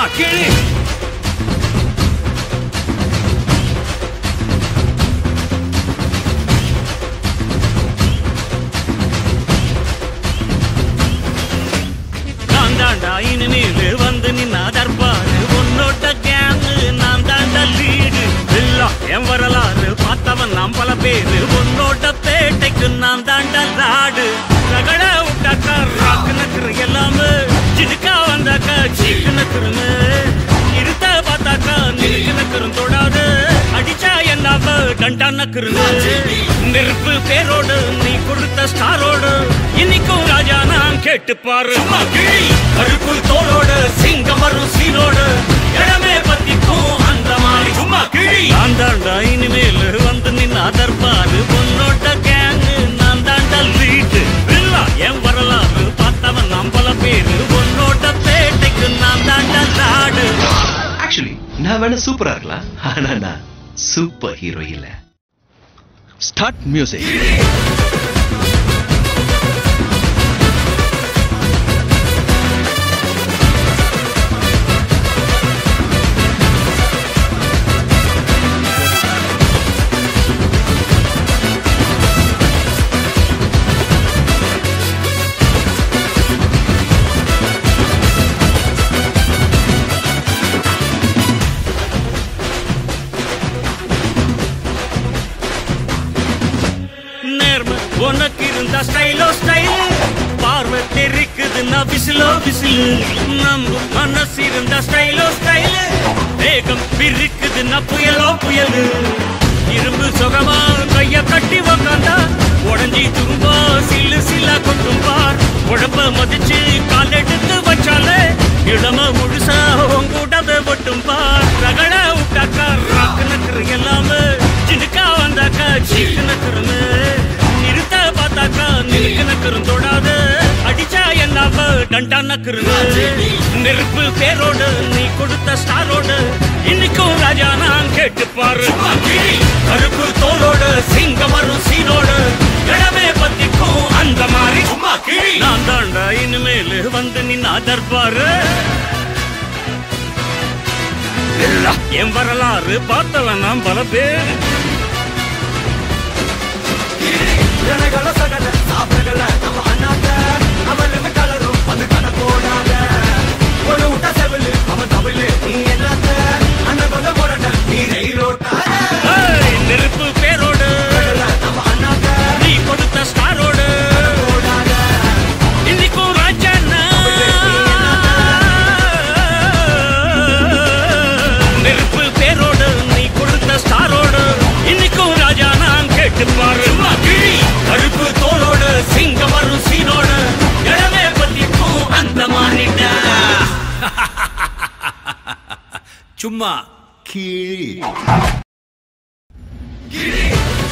கிழி நான் தாண்டா இனிமேல் வந்து நின்னா தர்பாரு உன்னோட கேங்கு நான் தாண்டா லீடு எல்லாம் என் வரலாறு பார்த்தவன் நாம் பல பேரு உன்னோட பேட்டைக்கு நான் தாண்டா லாடு ரகட விட்டாக்கா ராக்கு நக்குரு எல்லாமே சிடுக்கா வந்தாக்கா சீக்கு நக்குருன்னு இருத்த பார்த்தாக்கா நிறுக்கு நக்குரும் தொடாது அடிச்சா என்னாவ டண்டா நக்குருன்னு நெருப்பு பேரோடு நீ கொடுத்த ஸ்டாரோடு இன்னைக்கும் ராஜா நான் கேட்டு பாரு கருப்பு தோளோடு சிங்கம் வரும் சீனோடு இடமே பத்திக்கும் அந்த மாதிரி சும்மா கிழி நான் தாண்டா இனிமேல் வந்து நின்னா தர்பாரு உன்னோட கேங்கு நான் தாண்டா லீட்டு இல்ல என் வரலாறு பார்த்தவன் நாம் பல பேரு உன்னோட பேட்டைக்கு நான் தாண்டா நாடு ஆக்சுவலி நான் வேணா சூப்பரா இருக்கலாம் ஆனா நான் சூப்பர் ஹீரோ இல்ல ஸ்டார்ட் மியூசிக் நேர்மை உனக்கு இருந்தா ஸ்டைலோ ஸ்டைல் பார்வை தெரிக்குதுன்னா விசிலோ விசிலு நம்ம மனசு இருந்தா ஸ்டைலோ ஸ்டைல் வேகம் பிரிக்குதுன்னா புயலோ புயலு இரும்பு சுகமா கைய கட்டி உக்காந்தா உடஞ்சி துரும்பா சில்லு சில்லா கொட்டும் பார் உடம்ப மதிச்சு கால் எடுத்து வச்சாலே இளம முழுசா உங்கூடாத ஒட்டும் பார் ரகட விட்டாக்கா ராக்கு நக்கரு எல்லாமே சினுக்கா வந்தாக்கா சீக்கு நக்கருன்னு நிறுத்த பார்த்தாக்கா நிறுக்கு நக்கரும் தொடாது அடிச்சா என்னாவ டண்டா நக்கருன்னு நெருப்பு பேரோடு நீ கொடுத்த ஸ்டாரோடு இன்னைக்கும் ராஜா நான் கேட்டு பாரு கருப்பு தோளோடு சிங்கம் வரும் சீனோடு இடமே பத்திக்கும் அந்த மாதிரி சும்மா கிழி நான் தாண்டா இனிமேல் வந்து நின்னா தர்பாரு என் வரலாறு பார்த்தவன் நான் பல பேர் ஏய், நெருப்பு பேரோடு நீ கொடுத்த ஸ்டாரோடு இன்னைக்கும் ராஜாண்ணா நெருப்பு பேரோடு நீ கொடுத்த ஸ்டாரோடு இன்னைக்கும் ராஜா நான் கேட்டு பாரு கருப்பு தோளோடு சிங்கம் வரும் சீனோடு இடமே பத்திக்கும் அந்த மாறிட்ட சும்மா கிழி